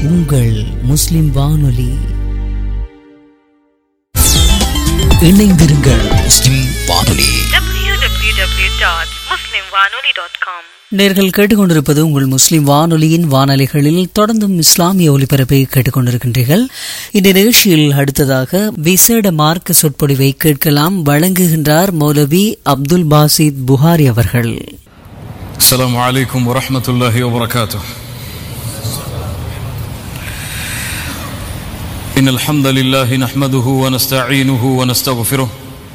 உங்கள் முஸ்லிம் வானொலி இணைந்திருங்கள் முஸ்லிம் வானொலி www.muslimwanoli.com நேர்கள் கேட்டுக்கொண்டிருப்பது உங்கள் முஸ்லிம் வானொலியின் வானொலிகளில் தொடர்ந்தும் இஸ்லாமிய ஒலிபரப்பை கேட்டுக்கொண்டிருக்கின்றீர்கள் இந்த நிகழ்ச்சியில் அடுத்ததாக விசேட மார்க்க சொற்பொழிவை கேட்கலாம் வழங்குகின்றார் மௌலவி அப்துல் பாசித் புகாரி அவர்கள் السلام عليكم ورحمة الله وبركاته إن الحمد لله نحمده ونستعينه ونستغفره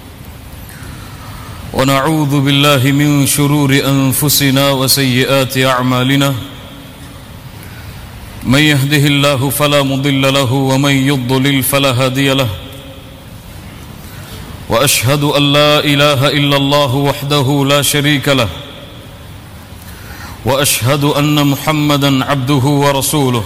ونعوذ بالله من شرور أنفسنا وسيئات أعمالنا من يهده الله فلا مضل له ومن يضلل فلا هادي له وأشهد أن لا إله إلا الله وحده لا شريك له واشهد ان محمدا عبده ورسوله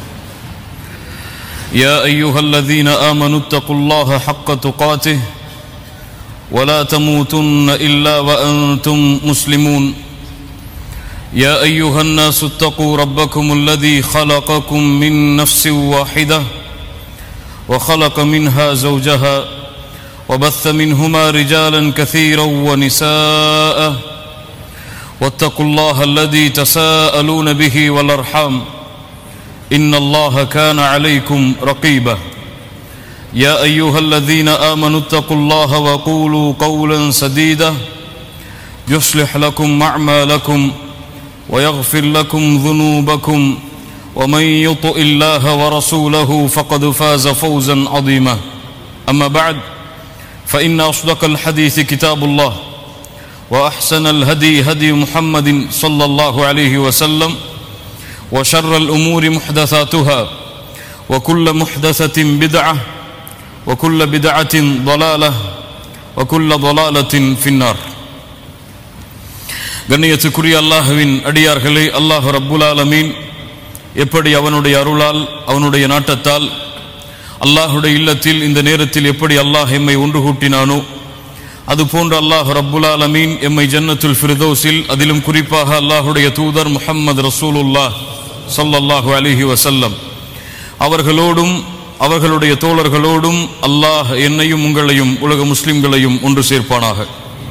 يا ايها الذين امنوا اتقوا الله حق تقاته ولا تموتن الا وانتم مسلمون يا ايها الناس اتقوا ربكم الذي خلقكم من نفس واحده وخلق منها زوجها وبث منهما رجالا كثيرا ونساء واتقوا الله الذي تساءلون به والارحام ان الله كان عليكم رقيبا يا ايها الذين امنوا اتقوا الله وقولوا قولا سديدا يصلح لكم اعمالكم ويغفر لكم ذنوبكم ومن يطع الله ورسوله فقد فاز فوزا عظيما اما بعد فان اصدق الحديث كتاب الله واحسن الهدي هدي محمد صلى الله عليه وسلم وشر الامور محدثاتها وكل محدثه بدعه وكل بدعه ضلاله وكل ضلاله في النار கண்ணியத்துக்குரிய அல்லாஹுவின் அடியார்களே அல்லாஹ் ரப்புல் ஆலமீன் எப்படி அவனுடைய அருளால் அவனுடைய நாட்டத்தால் அல்லாஹுடைய இல்லத்தில் இந்த நேரத்தில் எப்படி அல்லாஹ் எம்மை ஒன்று கூட்டினானோ அதுபோன்று அல்லாஹ் ரப்புல் ஆலமீன் எம்மை ஜன்னத்துல் ஃபிர்தௌஸில் அதிலும் குறிப்பாக அல்லாஹுடைய தூதர் முஹம்மது ரசூலுல்லாஹ் ஸல்லல்லாஹு அலைஹி வஸல்லம் அவர்களோடும் அவர்களுடைய தோழர்களோடும் அல்லாஹ் என்னையும் உங்களையும் உலக முஸ்லிம்களையும் ஒன்று சேர்ப்பானாக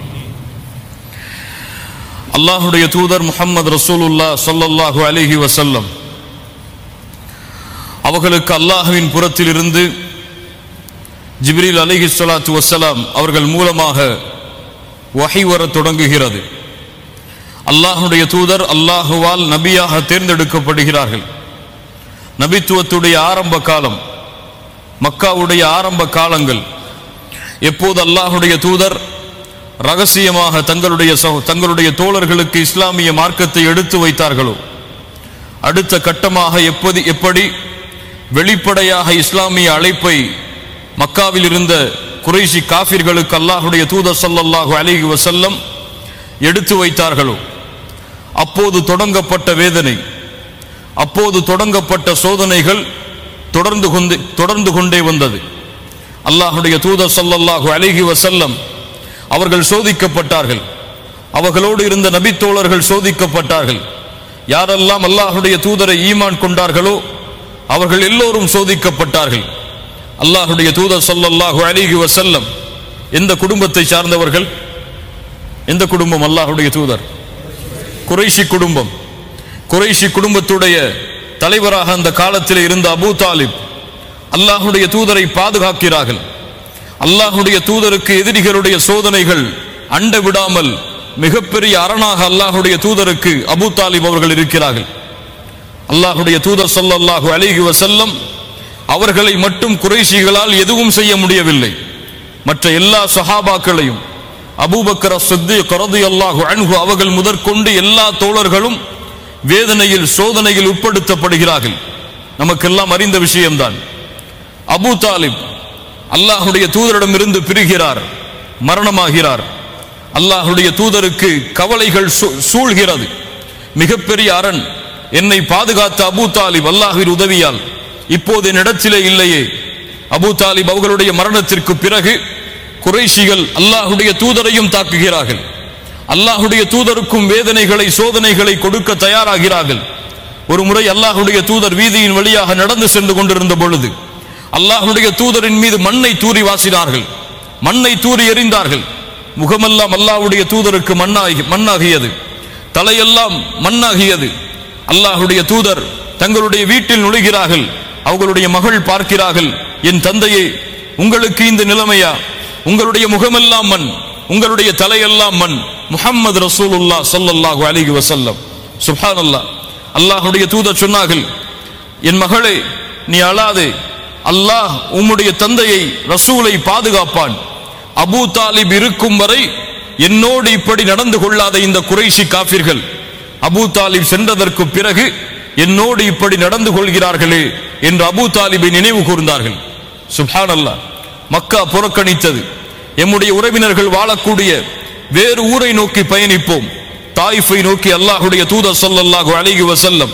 அல்லாஹுடைய தூதர் முஹம்மது ரசூலுல்லாஹ் ஸல்லல்லாஹு அலைஹி வஸல்லம் அவர்களுக்கு அல்லாஹுவின் புறத்திலிருந்து ஜிப்ரீல் அலிஹி ஸலாத்து வசலாம் அவர்கள் மூலமாக வஹி வரத் தொடங்குகிறது அல்லாஹுடைய தூதர் அல்லாஹுவால் நபியாக தேர்ந்தெடுக்கப்படுகிறார்கள் நபித்துவத்துடைய ஆரம்ப காலம் மக்காவுடைய ஆரம்ப காலங்கள் எப்போது அல்லாஹுடைய தூதர் ரகசியமாக தங்களுடைய சகோ- தங்களுடைய தோழர்களுக்கு இஸ்லாமிய மார்க்கத்தை எடுத்து வைத்தார்களோ அடுத்த கட்டமாக எப்போது எப்படி வெளிப்படையாக இஸ்லாமிய அழைப்பை மக்காவில் இருந்த குறைஷி காஃபிர்களுக்கு அல்லாஹுடைய தூதர் ஸல்லல்லாஹு அலைஹி வஸல்லம் எடுத்து வைத்தார்களோ அப்போது தொடங்கப்பட்ட வேதனை அப்போது தொடங்கப்பட்ட சோதனைகள் தொடர்ந்து கொண்டு தொடர்ந்து கொண்டே வந்தது அல்லாஹுடைய தூதர் ஸல்லல்லாஹு அலைஹி வஸல்லம் அவர்கள் சோதிக்கப்பட்டார்கள் அவர்களோடு இருந்த நபித்தோழர்கள் சோதிக்கப்பட்டார்கள் யாரெல்லாம் அல்லாஹுடைய தூதரை ஈமான் கொண்டார்களோ அவர்கள் எல்லோரும் சோதிக்கப்பட்டார்கள் அல்லாஹுடைய தூதர் ஸல்லல்லாஹு அலைஹி வஸல்லம் எந்த குடும்பத்தை சார்ந்தவர்கள் எந்த குடும்பம் அல்லாஹுடைய தூதர் குறைஷி குடும்பம் குறைஷி குடும்பத்துடைய தலைவராக அந்த காலத்தில் இருந்த அபூ தாலிப் அல்லாஹுடைய தூதரை பாதுகாக்கிறார்கள் அல்லாஹுடைய தூதருக்கு எதிரிகளுடைய சோதனைகள் அண்ட விடாமல் மிகப்பெரிய அரணாக அல்லாஹுடைய தூதருக்கு அபூ தாலிப் அவர்கள் இருக்கிறார்கள் அல்லாஹுடைய தூதர் ஸல்லல்லாஹு அலைஹி வஸல்லம் அவர்களை மட்டும் குறைஷிகளால் எதுவும் செய்ய முடியவில்லை மற்ற எல்லா சஹாபாக்களையும் அபூபக்கர் சித்திக் ரலியல்லாஹு அன்ஹு அவர்கள் முதற்கொண்டு எல்லா தோழர்களும் வேதனையில் சோதனையில் உட்படுத்தப்படுகிறார்கள் நமக்கெல்லாம் அறிந்த விஷயம்தான் அபூ தாலிப் அல்லாஹுடைய தூதரிடமிருந்து பிரிகிறார் மரணமாகிறார் அல்லாஹுடைய தூதருக்கு கவலைகள் சூ- சூழ்கிறது மிகப்பெரிய அரண் என்னை பாதுகாத்த அபூ தாலிப் அல்லாஹ்வின் உதவியால் இப்போது என்னிடத்திலே இல்லையே அபூ தாலிப் அவர்களுடைய மரணத்திற்கு பிறகு குறைஷிகள் அல்லாஹுடைய தூதரையும் தாக்குகிறார்கள் அல்லாஹுடைய தூதருக்கும் வேதனைகளை சோதனைகளை கொடுக்க தயாராகிறார்கள் ஒரு முறை அல்லாஹுடைய தூதர் வீதியின் வழியாக நடந்து சென்று கொண்டிருந்த பொழுது அல்லாஹுடைய தூதரின் மீது மண்ணை தூறி வாசினார்கள் மண்ணை தூறி எறிந்தார்கள் முகமெல்லாம் அல்லாஹ்வுடைய தூதருக்கு மண்ணாகி மண்ணாகியது தலையெல்லாம் மண்ணாகியது அல்லாஹுடைய தூதர் தங்களுடைய வீட்டில் நுழைகிறார்கள் அவர்களுடைய மகள் பார்க்கிறார்கள் என் தந்தையே உங்களுக்கு இந்த நிலைமையா உங்களுடைய முகமெல்லாம் மண் உங்களுடைய தலையெல்லாம் மண் முஹம்மது ரசூலுல்லாஹ் ஸல்லல்லாஹு அலைஹி வஸல்லம் சுப்ஹானல்லாஹ் அல்லாஹ்வுடைய தூதர் சொன்னார்கள் என் மகளே நீ அழாதே அல்லாஹ் உம்முடைய தந்தையை ரசூலை பாதுகாப்பான் அபூ தாலிப் இருக்கும் வரை என்னோடு இப்படி நடந்து கொள்ளாத இந்த குறைஷி காஃபிர்கள் அபூ தாலிப் சென்றதற்கு பிறகு என்னோடு இப்படி நடந்து கொள்கிறார்களே என்று அபூ தாலிபை நினைவு கூர்ந்தார்கள் சுப்ஹான் அல்லாஹ் மக்கா புறக்கணித்தது எம்முடைய உறவினர்கள் வாழக்கூடிய வேறு ஊரை நோக்கி பயணிப்போம் தாயிஃபை நோக்கி அல்லாஹுடைய தூதர் ஸல்லல்லாஹு அலைஹி வஸல்லம்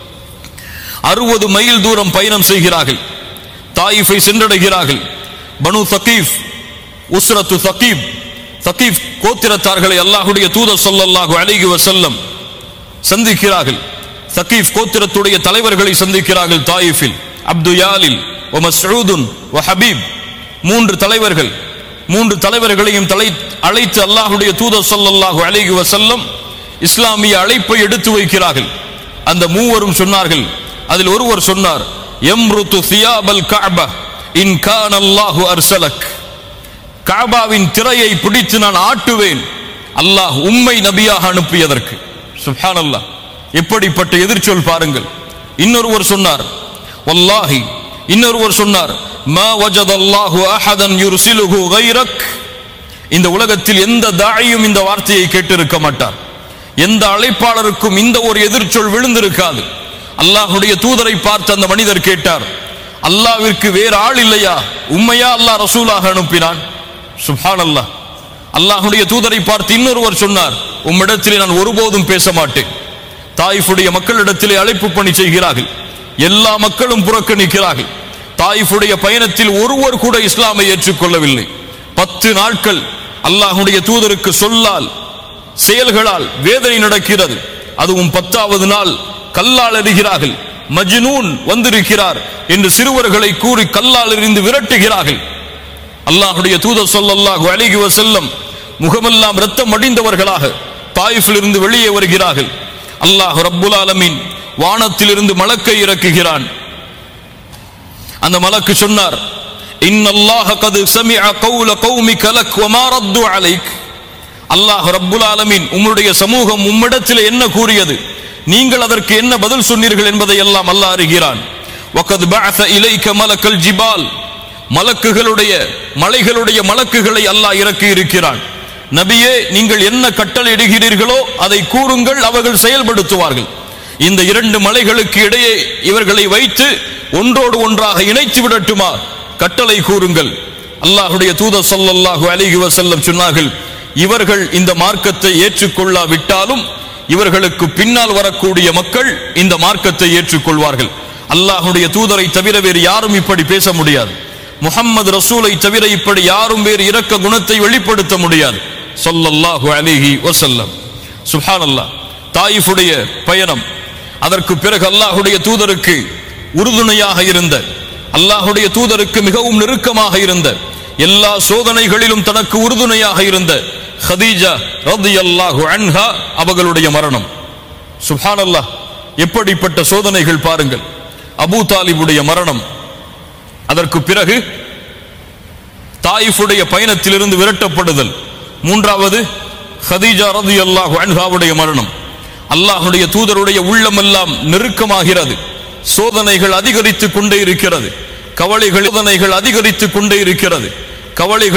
அறுபது மைல் தூரம் பயணம் செய்கிறார்கள் தாயிஃபை சென்றடைகிறார்கள் பனு தகீஃப் உஸ்ரத்து தகீப் தகீப் கோத்திரத்தார்களை அல்லாஹுடைய தூதர் ஸல்லல்லாஹு அலைஹி வஸல்லம் சந்திக்கிறார்கள் தகீப் கோத்திரத்துடைய தலைவர்களை சந்திக்கிறார்கள் தாயிஃபில் அப்து யாலில் ஒ மஸ்ஊதுன் ஒ ஹபீப் மூன்று தலைவர்கள் மூன்று தலைவர்களையும் தலை அழைத்து அல்லாஹுடைய தூதர் ஸல்லல்லாஹு அலைஹி வஸல்லம் இஸ்லாமிய அழைப்பை எடுத்து வைக்கிறார்கள் அந்த மூவரும் சொன்னார்கள் அதில் ஒருவர் சொன்னார் எம்ருத்து சியாபல் கஅபா இன் கான அல்லாஹு அர்சலக் காபாவின் திரையை பிடித்து நான் ஆட்டுவேன் அல்லாஹ் உம்மை நபியாக அனுப்பியதற்கு சுப்ஹானல்லாஹ் எப்படிப்பட்ட எதிர்ச்சொல் பாருங்கள் இன்னொருவர் சொன்னார் வல்லாஹி இன்னொருவர் சொன்னார் மா வஜதல்லாஹு அஹதன் யுர்சிலுஹு கைரக் இந்த உலகத்தில் எந்த தாயும் இந்த வார்த்தையை கேட்டிருக்க மாட்டார் எந்த அழைப்பாளருக்கும் இந்த ஒரு எதிர்ச்சொல் விழுந்திருக்காது அல்லாஹுடைய தூதரை பார்த்து அந்த மனிதர் கேட்டார் அல்லாவிற்கு வேறு ஆள் இல்லையா உண்மையா அல்லாஹ் ரசூலாக அனுப்பினான் சுப்ஹான் அல்லாஹ் அல்லாஹுடைய தூதரை பார்த்து இன்னொருவர் சொன்னார் உம்மிடத்திலே நான் ஒருபோதும் பேச மாட்டேன் தாயிஃபுடைய மக்களிடத்திலே அழைப்பு பணி செய்கிறார்கள் எல்லா மக்களும் புறக்கணிக்கிறார்கள் தாயிஃபுடைய பயணத்தில் ஒருவர் கூட இஸ்லாமை ஏற்றுக்கொள்ளவில்லை பத்து நாட்கள் அல்லாஹுடைய தூதருக்கு சொல்லால் செயல்களால் வேதனை நடக்கிறது அதுவும் பத்தாவது நாள் கல்லால் எறிகிறார்கள் மஜ்னூன் வந்திருக்கிறார் என்று சிறுவர்களை கூறி கல்லால் எறிந்து விரட்டுகிறார்கள் அல்லாஹுடைய தூதர் ஸல்லல்லாஹு அலைஹி வஸல்லம் முகமெல்லாம் இரத்தம் அடிந்தவர்களாக தாயிஃபில் இருந்து வெளியே வருகிறார்கள் அல்லாஹ் ரப்புல் ஆலமீன் வானத்திலிருந்து மலக்கை இறக்குகிறான் அந்த மலக்கு சொன்னார் இன்னல்லாஹ கது சமிஅ கௌல கௌமிக லக் வமா ரத்து அலைக் அல்லாஹ் ரப்புல் ஆலமீன் உம்முடைய சமூகம் உம்மிடத்தில் என்ன கூறியது நீங்கள் அதற்கு என்ன பதில் சொன்னீர்கள் என்பதை எல்லாம் அல்லாஹ் அறிகிறான் வகத் பஅஸ இலைக மலக்கல் ஜிபால் மலக்குகளுடைய மலைகளுடைய மலக்குகளை அல்லாஹ் இறக்கி இருக்கிறான் நபியே நீங்கள் என்ன கட்டளையிடுகிறீர்களோ அதை கூறுங்கள் அவர்கள் செயல்படுத்துவார்கள் இந்த இரண்டு மலைகளுக்கு இடையே இவர்களை வைத்து ஒன்றோடு ஒன்றாக இணைத்து விடட்டுமா கட்டளை கூறுங்கள் அல்லாஹுடைய தூதர் ஸல்லல்லாஹு அலைஹி வஸல்லம் சொன்னார்கள் இவர்கள் இந்த மார்க்கத்தை ஏற்றுக்கொள்ளாவிட்டாலும் இவர்களுக்கு பின்னால் வரக்கூடிய மக்கள் இந்த மார்க்கத்தை ஏற்றுக்கொள்வார்கள் அல்லாஹுடைய தூதரை தவிர வேறு யாரும் இப்படி பேச முடியாது முஹம்மது ரசூலை தவிர இப்படி யாரும் வேறு இரக்க குணத்தை வெளிப்படுத்த முடியாது ஸல்லல்லாஹு அலைஹி வஸல்லம் சுப்ஹானல்லாஹ் தாயிஃபுடைய பயணம் அதற்கு பிறகு அல்லாஹுடைய தூதருக்கு உறுதுணையாக இருந்த அல்லாஹுடைய தூதருக்கு மிகவும் நெருக்கமாக இருந்த எல்லா சோதனைகளிலும் தனக்கு உறுதுணையாக இருந்த ஹதீஜா ரலியல்லாஹு அன்ஹா அவர்களுடைய மரணம் சுப்ஹானல்லாஹ் எப்படிப்பட்ட சோதனைகள் பாருங்கள் அபூ தாலிபுடைய மரணம் அதற்கு பிறகு தாயிஃபுடைய பயணத்திலிருந்து விரட்டப்படுதல் மூன்றாவது ஹதீஜா ரலியல்லாஹு அன்ஹாவுடைய மரணம் அல்லாஹுடைய தூதருடைய உள்ளமெல்லாம் நெருக்கமாகிறது சோதனைகள் அதிகரித்துக் கொண்டே இருக்கிறது கவலைகள் சோதனைகள் அதிகரித்துக் கொண்டே இருக்கிறது கவலைகள்